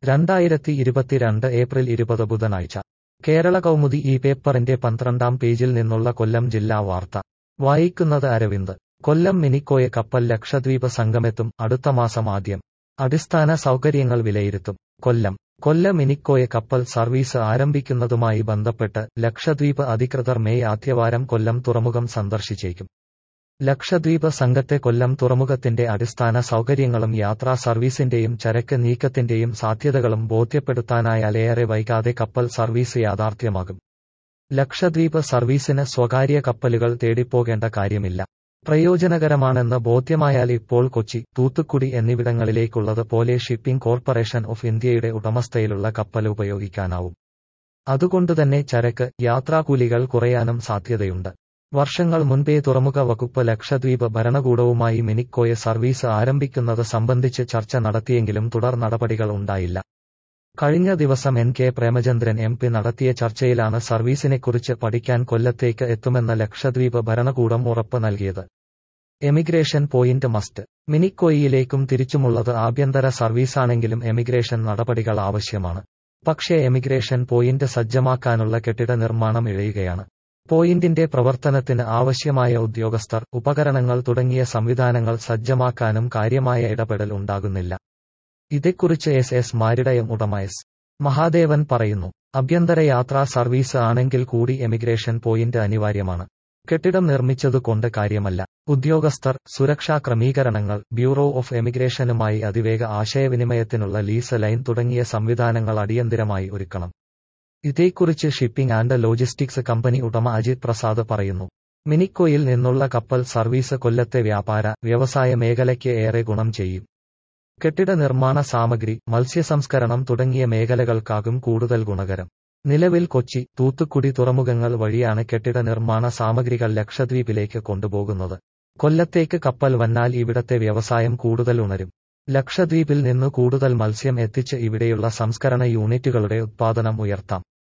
രണ്ടായിരത്തി ഇരുപത്തിരണ്ട് ഏപ്രിൽ ഇരുപത് ബുധനാഴ്ച കേരള കൗമുദി ഈ പേപ്പറിന്റെ പന്ത്രണ്ടാം പേജിൽ നിന്നുള്ള കൊല്ലം ജില്ലാ വാർത്ത വായിക്കുന്നത് അരവിന്ദ് കൊല്ലം മിനിക്കോയ കപ്പൽ ലക്ഷദ്വീപ് സംഗമെത്തും അടുത്ത മാസം ആദ്യം അടിസ്ഥാന സൗകര്യങ്ങൾ വിലയിരുത്തും കൊല്ലം കൊല്ലം മിനിക്കോയ കപ്പൽ സർവീസ് ആരംഭിക്കുന്നതുമായി ബന്ധപ്പെട്ട് ലക്ഷദ്വീപ് അധികൃതർ മെയ് ആദ്യവാരം കൊല്ലം തുറമുഖം സന്ദർശിച്ചേക്കും ലക്ഷദ്വീപ് സംഘത്തെ കൊല്ലം തുറമുഖത്തിന്റെ അടിസ്ഥാന സൗകര്യങ്ങളും യാത്രാ സർവീസിന്റെയും ചരക്ക് നീക്കത്തിന്റെയും സാധ്യതകളും ബോധ്യപ്പെടുത്താനായാൽ ഏറെ വൈകാതെ കപ്പൽ സർവീസ് യാഥാർത്ഥ്യമാകും ലക്ഷദ്വീപ് സർവീസിന് സ്വകാര്യ കപ്പലുകൾ തേടിപ്പോകേണ്ട കാര്യമില്ല പ്രയോജനകരമാണെന്ന് ബോധ്യമായാൽ ഇപ്പോൾ കൊച്ചി തൂത്തുക്കുടി എന്നിവിടങ്ങളിലേക്കുള്ളത് പോലെ ഷിപ്പിംഗ് കോർപ്പറേഷൻ ഓഫ് ഇന്ത്യയുടെ ഉടമസ്ഥയിലുള്ള കപ്പൽ ഉപയോഗിക്കാനാവും അതുകൊണ്ടുതന്നെ ചരക്ക് യാത്രാക്കൂലികൾ കുറയാനും സാധ്യതയുണ്ട് വർഷങ്ങൾ മുൻപേ തുറമുഖ വകുപ്പ് ലക്ഷദ്വീപ് ഭരണകൂടവുമായി മിനിക്കോയ സർവീസ് ആരംഭിക്കുന്നത് സംബന്ധിച്ച് ചർച്ച നടത്തിയെങ്കിലും തുടർ നടപടികൾ ഉണ്ടായില്ല കഴിഞ്ഞ ദിവസം N K Premachandran M P നടത്തിയ ചർച്ചയിലാണ് സർവീസിനെക്കുറിച്ച് പഠിക്കാൻ കൊല്ലത്തേക്ക് എത്തുമെന്ന ലക്ഷദ്വീപ് ഭരണകൂടം ഉറപ്പ് നൽകിയത് എമിഗ്രേഷൻ പോയിന്റ് മസ്റ്റ് മിനിക്കോയിലേക്കും തിരിച്ചുമുള്ളത് ആഭ്യന്തര സർവീസാണെങ്കിലും എമിഗ്രേഷൻ നടപടികൾ ആവശ്യമാണ് പക്ഷേ എമിഗ്രേഷൻ പോയിന്റ് സജ്ജമാക്കാനുള്ള കെട്ടിട നിർമ്മാണം ഇഴയുകയാണ് പോയിന്റിന്റെ പ്രവർത്തനത്തിന് ആവശ്യമായ ഉദ്യോഗസ്ഥർ ഉപകരണങ്ങൾ തുടങ്ങിയ സംവിധാനങ്ങൾ സജ്ജമാക്കാനും കാര്യമായ ഇടപെടൽ ഉണ്ടാകുന്നില്ല ഇതേക്കുറിച്ച് എസ് എസ് മാരിടയം ഉടമ എസ് മഹാദേവൻ പറയുന്നു അഭ്യന്തര യാത്രാ സർവീസ് ആണെങ്കിൽ കൂടി എമിഗ്രേഷൻ പോയിന്റ് അനിവാര്യമാണ് കെട്ടിടം നിർമ്മിച്ചതുകൊണ്ട് കാര്യമല്ല ഉദ്യോഗസ്ഥർ സുരക്ഷാ ക്രമീകരണങ്ങൾ ബ്യൂറോ ഓഫ് എമിഗ്രേഷനുമായി അതിവേഗ ആശയവിനിമയത്തിനുള്ള ലീസ് ലൈൻ തുടങ്ങിയ സംവിധാനങ്ങൾ അടിയന്തിരമായി ഒരുക്കണം ഇതേക്കുറിച്ച് ഷിപ്പിംഗ് ആൻഡ് ലോജിസ്റ്റിക്സ് കമ്പനി ഉടമ അജിത് പ്രസാദ് പറയുന്നു മിനിക്കോയിൽ നിന്നുള്ള കപ്പൽ സർവീസ് കൊല്ലത്തെ വ്യാപാര വ്യവസായ മേഖലയ്ക്ക് ഏറെ ഗുണം ചെയ്യും കെട്ടിട നിർമ്മാണ സാമഗ്രി മത്സ്യസംസ്കരണം തുടങ്ങിയ മേഖലകൾക്കാകും കൂടുതൽ ഗുണകരം നിലവിൽ കൊച്ചി തൂത്തുക്കുടി തുറമുഖങ്ങൾ വഴിയാണ് കെട്ടിട നിർമ്മാണ സാമഗ്രികൾ ലക്ഷദ്വീപിലേക്ക് കൊണ്ടുപോകുന്നത് കൊല്ലത്തേക്ക് കപ്പൽ വന്നാൽ ഇവിടത്തെ വ്യവസായം കൂടുതൽ ഉണരും ലക്ഷദ്വീപിൽ നിന്ന് കൂടുതൽ മത്സ്യം എത്തിച്ച് ഇവിടെയുള്ള സംസ്കരണ യൂണിറ്റുകളുടെ ഉത്പാദനം ഉയർത്താം